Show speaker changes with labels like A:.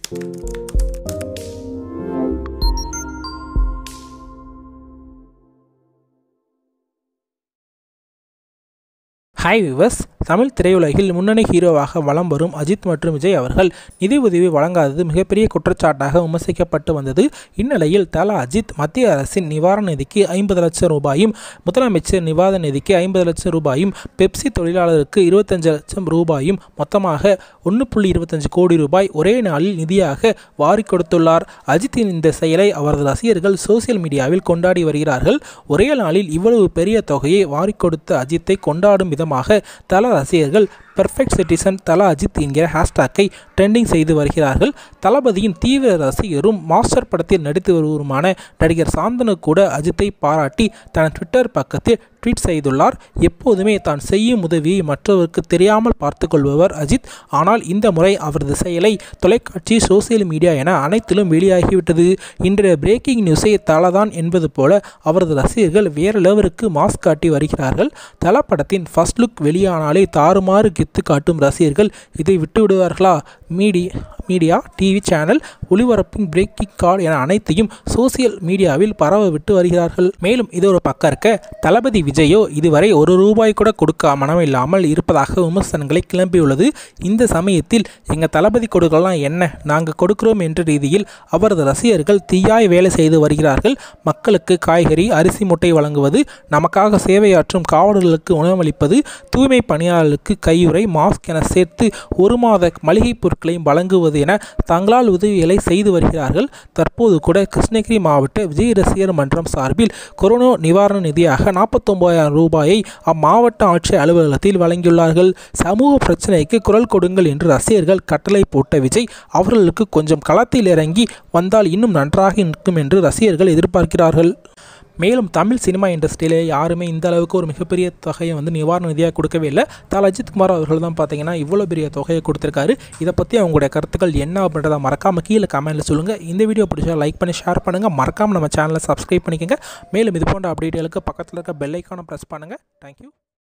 A: hi விவஸ் Tamil திரையுலகில் முன்னணி ஹீரோவாக வலம் வரும் அஜித் மற்றும் விஜய் அவர்கள் நிதி உதவி வழங்காதது மிகப்பெரிய குற்றச்சாட்டாக விமர்சிக்கப்பட்டு வந்தது இந்நிலையில் தல அஜித் மத்திய அரசின் நிவாரண நிதிக்கு ஐம்பது லட்சம் ரூபாயும் முதலமைச்சர் நிவாரண நிதிக்கு ஐம்பது லட்சம் ரூபாயும் பெப்சி தொழிலாளருக்கு இருபத்தஞ்சு லட்சம் ரூபாயும் மொத்தமாக ஒன்று புள்ளி இருபத்தஞ்சு கோடி ரூபாய் ஒரே நாளில் நிதியாக வாரி கொடுத்துள்ளார் அஜித்தின் இந்த செயலை அவரது ரசிகர்கள் சோசியல் மீடியாவில் கொண்டாடி வருகிறார்கள் ஒரே நாளில் இவ்வளவு பெரிய தொகையை வாரி கொடுத்த அஜித்தை கொண்டாடும் விதமாக தல ரசிகர்கள் பெர்ஃபெக்ட் சிட்டிசன் தல அஜித் என்கிற ஹேஷ்டாக்கை ட்ரெண்டிங் செய்து வருகிறார்கள் தளபதியின் தீவிர ரசிகரும் மாஸ்டர் படத்தில் நடித்து வருவருமான நடிகர் சாந்தனு கூட அஜித்தை பாராட்டி தன் ட்விட்டர் பக்கத்தில் ட்வீட் செய்துள்ளார் எப்போதுமே தான் செய்யும் உதவியை மற்றவருக்கு தெரியாமல் பார்த்து கொள்பவர் அஜித் ஆனால் இந்த முறை அவரது செயலை தொலைக்காட்சி சோசியல் மீடியா என அனைத்திலும் வெளியாகிவிட்டது இன்றைய பிரேக்கிங் நியூஸை தலதான் என்பது போல அவரது ரசிகர்கள் வேறு லெவலுக்கு மாஸ் காட்டி வருகிறார்கள் தல படத்தின் ஃபர்ஸ்ட் லுக் வெளியானாலே தாறுமாறு கெத்து காட்டும் ரசிகர்கள் இதை விட்டு விடுவார்களா மீடி மீடியா டிவி சேனல் ஒளிபரப்பிங் பிரேக்கிங் கால் என அனைத்தையும் சோசியல் மீடியாவில் பரவ விட்டு வருகிறார்கள் மேலும் இது ஒரு பக்கம் இருக்க தளபதி விஜயோ இதுவரை ஒரு ரூபாய் கூட கொடுக்க மனமில்லாமல் இருப்பதாக விமர்சனங்களை கிளம்பியுள்ளது இந்த சமயத்தில் எங்கள் தளபதி கொடுக்கலாம் என்ன நாங்கள் கொடுக்கிறோம் என்ற ரீதியில் அவரது ரசிகர்கள் தீயாய் வேலை செய்து வருகிறார்கள் மக்களுக்கு காய்கறி அரிசி முட்டை வழங்குவது நமக்காக சேவையாற்றும் காவலர்களுக்கு உணவளிப்பது தூய்மை பணியாளர்களுக்கு கையுறை மாஸ்க் என சேர்த்து ஒரு மாத மளிகை பொருட்களையும் வழங்குவது என தங்களால் உதவிகளை செய்து வருகிறார்கள் தற்போது கூட கிருஷ்ணகிரி மாவட்ட விஜய் ரசிகர் மன்றம் சார்பில் கொரோனா நிவாரண நிதியாக நாற்பத்தொன்பதாயிரம் ரூபாயை அம்மாவட்ட ஆட்சியர் அலுவலகத்தில் வழங்கியுள்ளார்கள் சமூக பிரச்சனைக்கு குரல் கொடுங்கள் என்று ரசிகர்கள் கட்டளை போட்ட விஜய் அவர்களுக்கு கொஞ்சம் களத்தில் இறங்கி வந்தால் இன்னும் நன்றாக இருக்கும் என்று ரசிகர்கள் எதிர்பார்க்கிறார்கள் மேலும் தமிழ் சினிமா இண்டஸ்ட்ரியிலே யாருமே இந்த அளவுக்கு ஒரு மிகப்பெரிய தொகையை வந்து நிவாரண நிதியாக கொடுக்கவே இல்லை தல அஜித் குமார் அவர்கள் தான் பார்த்தீங்கன்னா இவ்வளோ பெரிய தொகையை கொடுத்துருக்காரு இதை பற்றி அவங்களுடைய கருத்துக்கள் என்ன அப்படின்றத மறக்காமல் கீழே கமெண்ட்டில் சொல்லுங்கள் இந்த வீடியோ பிடிச்சா லைக் பண்ணி ஷேர் பண்ணுங்கள் மறக்காமல் நம்ம சேனலை சப்ஸ்கிரைப் பண்ணிக்கோங்க மேலும் இது போன்ற அப்டேட்டுகளுக்கு பக்கத்தில் இருக்க பெல் ஐக்கானை ப்ரெஸ் பண்ணுங்கள் தேங்க்யூ